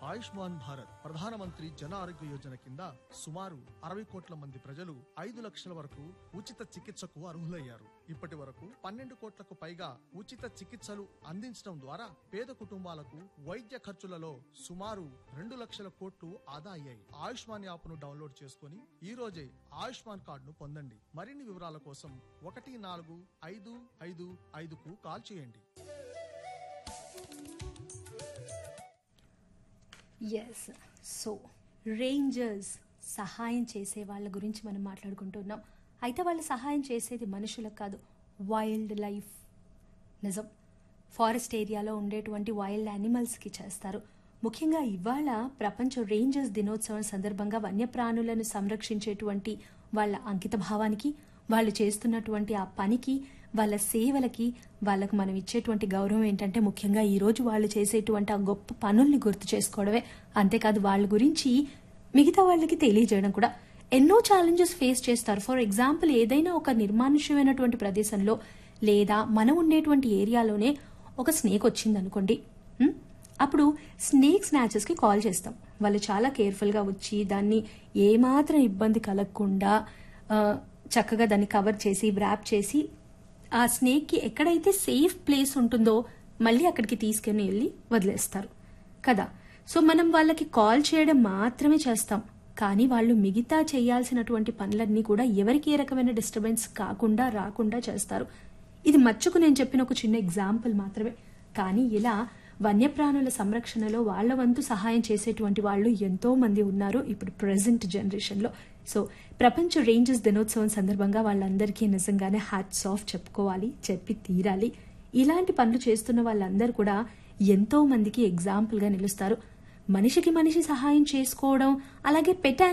ఆయుష్మాన్ భారత్ ప్రధానమంత్రి జన ఆరోగ్య యోజన కింద సుమారు అరవై కోట్ల మంది ప్రజలు ఐదు లక్షల వరకు ఉచిత చికిత్సకు అర్హులయ్యారు ఇప్పటి వరకు పన్నెండు కోట్లకు పైగా ఉచిత చికిత్సలు అందించడం ద్వారా పేద కుటుంబాలకు వైద్య ఖర్చులలో సుమారు రెండు లక్షల కోట్లు ఆదా అయ్యాయి ఆయుష్మాన్ యాప్ ను డౌన్లోడ్ చేసుకుని ఈ రోజే ఆయుష్మాన్ కార్డును పొందండి మరిన్ని వివరాల కోసం ఒకటి నాలుగు ఐదు ఐదు ఐదుకు కాల్ చేయండి ఎస్ సో రేంజర్స్ సహాయం చేసే వాళ్ళ గురించి మనం మాట్లాడుకుంటున్నాం అయితే వాళ్ళు సహాయం చేసేది మనుషులకు కాదు వైల్డ్ లైఫ్ నిజం ఫారెస్ట్ ఏరియాలో ఉండేటువంటి వైల్డ్ యానిమల్స్కి చేస్తారు ముఖ్యంగా ఇవాళ ప్రపంచ రేంజర్స్ దినోత్సవం సందర్భంగా వన్యప్రాణులను సంరక్షించేటువంటి వాళ్ళ అంకిత భావానికి వాళ్ళు చేస్తున్నటువంటి ఆ పనికి వాళ్ళ సేవలకి వాళ్ళకు మనం ఇచ్చేటువంటి గౌరవం ఏంటంటే ముఖ్యంగా ఈ రోజు వాళ్ళు చేసేటువంటి ఆ గొప్ప పనుల్ని గుర్తు చేసుకోవడమే అంతేకాదు వాళ్ళ గురించి మిగతా వాళ్ళకి తెలియజేయడం కూడా ఎన్నో ఛాలెంజెస్ ఫేస్ చేస్తారు ఫర్ ఎగ్జాంపుల్ ఏదైనా ఒక నిర్మానుష్యమైనటువంటి ప్రదేశంలో లేదా మనం ఉండేటువంటి ఏరియాలోనే ఒక స్నేక్ వచ్చింది అనుకోండి ఉం? అప్పుడు స్నేక్ స్నాచెస్కి కాల్ చేస్తాం వాళ్ళు చాలా కేర్ఫుల్గా వచ్చి దాన్ని ఏమాత్రం ఇబ్బంది కలగకుండా ఆ, చక్కగా దాన్ని కవర్ చేసి వ్రాప్ చేసి ఆ స్నేక్కి ఎక్కడైతే సేఫ్ ప్లేస్ ఉంటుందో మళ్ళీ అక్కడికి తీసుకుని వెళ్ళి వదిలేస్తారు కదా సో మనం వాళ్ళకి కాల్ చేయడం మాత్రమే చేస్తాం కానీ వాళ్ళు మిగతా చేయాల్సినటువంటి పనులన్నీ కూడా ఎవరికి ఏ రకమైన డిస్టర్బెన్స్ కాకుండా రాకుండా చేస్తారు ఇది మచ్చుకు నేను చెప్పిన ఒక చిన్న ఎగ్జాంపుల్ మాత్రమే కానీ ఇలా వన్యప్రాణుల సంరక్షణలో వాళ్ళ వంతు సహాయం చేసేటువంటి వాళ్ళు ఎంతో మంది ఉన్నారు ఇప్పుడు ప్రజెంట్ జనరేషన్లో సో ప్రపంచ రేంజర్స్ దినోత్సవం సందర్భంగా వాళ్ళందరికీ నిజంగానే హ్యాట్స్ ఆఫ్ చెప్పుకోవాలి చెప్పి తీరాలి ఇలాంటి పనులు చేస్తున్న వాళ్ళందరూ కూడా ఎంతో మందికి ఎగ్జాంపుల్గా నిలుస్తారు మనిషికి మనిషి సహాయం చేసుకోవడం అలాగే పెట్